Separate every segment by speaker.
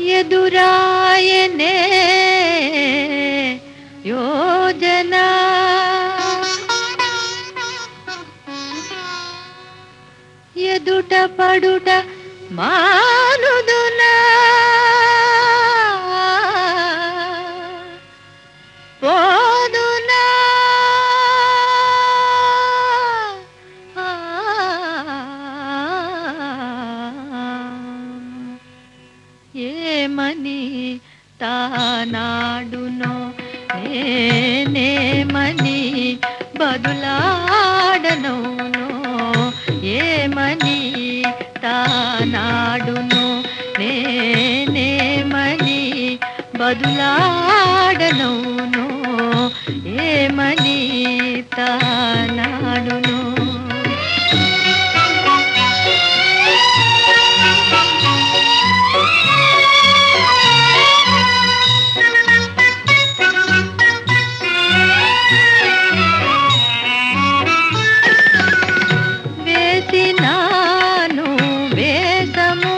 Speaker 1: ఎదురాయనే యోజన ఎదుట పడుట మానుదునా పోదునా ఏమని తానాడునో నేనేమని బదులాడనవునో ఏమని తానాడునో నేనేమని బదులాడనవునో ఏమని తానాడునో వేసినాను వేసము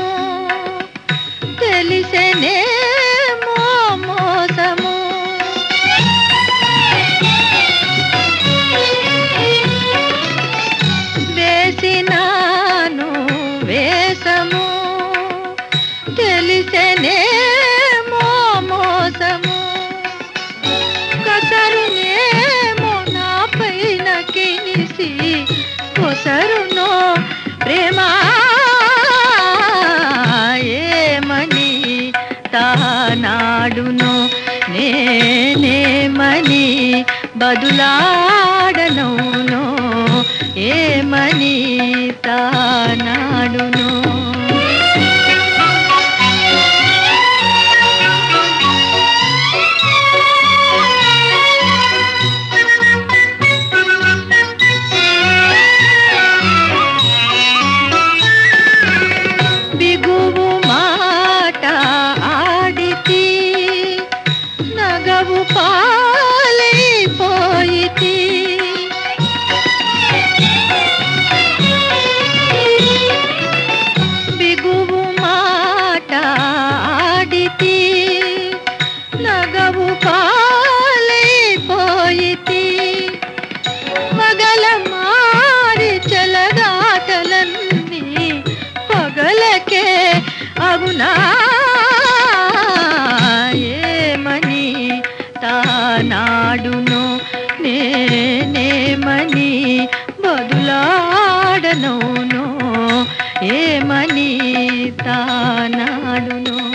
Speaker 1: తెలిసెనేమో మోసము వేసినాను వేసము తెలిసెనేమో మోసము కసరునేమో నా పైన కినిసి కొసరునో ప్రేమ ఏమని తానాడునో నేనేమని బదులాడనవునో ఏమని తానాడునో బిగువు మాట ఆడితి నగవు పాలైపోయితి బిగువు మాట ఆడితి నగవు పాలైపోయితి పగల మారి చలగాటలన్నీ పగలకే అగునా ఏమని తానాడునో నేనేమని బదులాడనోనో ఏమని తానాడునో